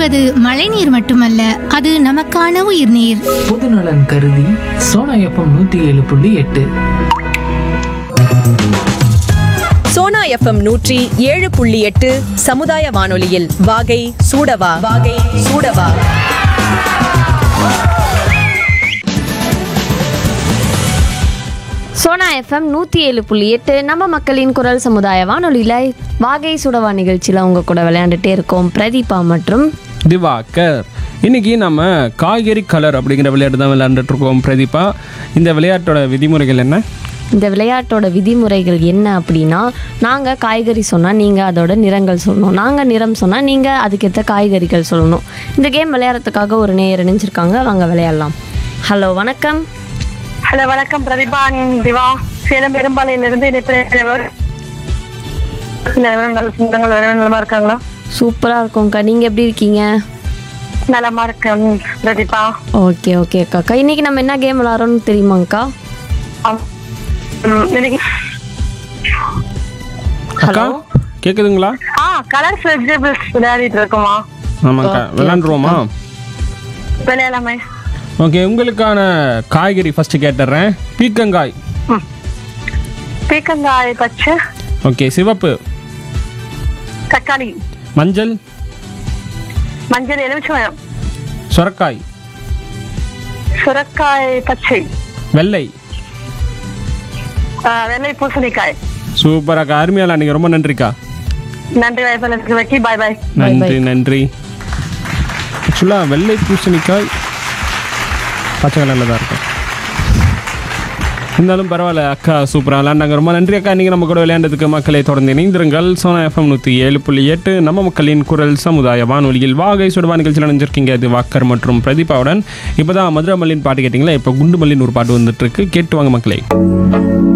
வாழ்வது மழைநீர் மட்டுமல்ல அது நமக்கான உயிர்நீர் பொதுநலன் கருதி சோனா எஃப்எம் நூத்தி ஏழு புள்ளி எட்டு சோனா எஃப்எம் நூற்றி ஏழு புள்ளி எட்டு சமுதாய வானொலியில் வாகை சூடவா வாகை சூடவா சோனா எஃப்எம் நூற்றி ஏழு புள்ளி எட்டு நம்ம மக்களின் குரல் சமுதாய வானொலியில் வாகை சுடவா நிகழ்ச்சியில் உங்கள் கூட விளையாண்டுட்டே இருக்கோம் பிரதீபா மற்றும் திவாகர் இன்னைக்கு நம்ம காய்கறி கலர் அப்படிங்கிற விளையாட்டு தான் விளையாண்டுட்டு இருக்கோம் பிரதீபா இந்த விளையாட்டோட விதிமுறைகள் என்ன இந்த விளையாட்டோட விதிமுறைகள் என்ன அப்படின்னா நாங்கள் காய்கறி சொன்னால் நீங்கள் அதோட நிறங்கள் சொல்லணும் நாங்கள் நிறம் சொன்னால் நீங்கள் அதுக்கேற்ற காய்கறிகள் சொல்லணும் இந்த கேம் விளையாடுறதுக்காக ஒரு நேயர் இணைஞ்சிருக்காங்க வாங்க விளையாடலாம் ஹலோ வணக்கம் ஹலோ வணக்கம் பிரதிபா திவா சேலம் பெரும்பாலையிலிருந்து இணைப்பினர் சொந்தங்கள் நலமா இருக்காங்களா சூப்பராக இருக்கும்க்கா நீங்கள் எப்படி இருக்கீங்க நலமா இருக்கேன் பிரதீபா ஓகே ஓகே அக்கா இன்னைக்கு நம்ம என்ன கேம் விளாட்றோம்னு தெரியுமாங்க்கா ஆம். ம், இன்னைக்கு அக்கா கேக்குதுங்களா ஆ கலர்ஸ் வெஜிடபிள்ஸ் விளையாடிட்டு இருக்கோமா ஆமாக்கா விளையாண்டுருவோமா விளையாடலாமே ஓகே உங்களுக்கான காய்கறி ஃபர்ஸ்ட் கேட்டுடுறேன் பீக்கங்காய் பீக்கங்காய் பச்சை ஓகே சிவப்பு தக்காளி மஞ்சள் மஞ்சள் எலுமிச்சம் சுரக்காய் சுரக்காய் பச்சை வெள்ளை ஆ, வெள்ளை பூசணிக்காய் சூப்பராக்கா அருமையாலா நீங்கள் ரொம்ப நன்றிக்கா நன்றி வாய்ப்பு வைக்கி பாய் பாய் நன்றி நன்றி ஆக்சுவலாக வெள்ளை பூசணிக்காய் பச்சை கலரில் தான் இருக்கும் இருந்தாலும் பரவாயில்ல அக்கா சூப்பராக விளையாண்டாங்க ரொம்ப நன்றி அக்கா நீங்கள் நம்ம கூட விளையாண்டதுக்கு மக்களை தொடர்ந்து இணைந்திருங்கள் சோனா எஃப்எம் நூற்றி ஏழு புள்ளி எட்டு நம்ம மக்களின் குரல் சமுதாய வானொலியில் வாகை சுடுவா நிகழ்ச்சியில் நினைஞ்சிருக்கீங்க இது வாக்கர் மற்றும் பிரதீபாவுடன் இப்போ தான் மதுரை மல்லின் பாட்டு கேட்டிங்களா இப்போ குண்டு மல்லின் ஒரு பாட்டு வந்துட்டு இருக்கு கேட்டு வாங்க மக்களே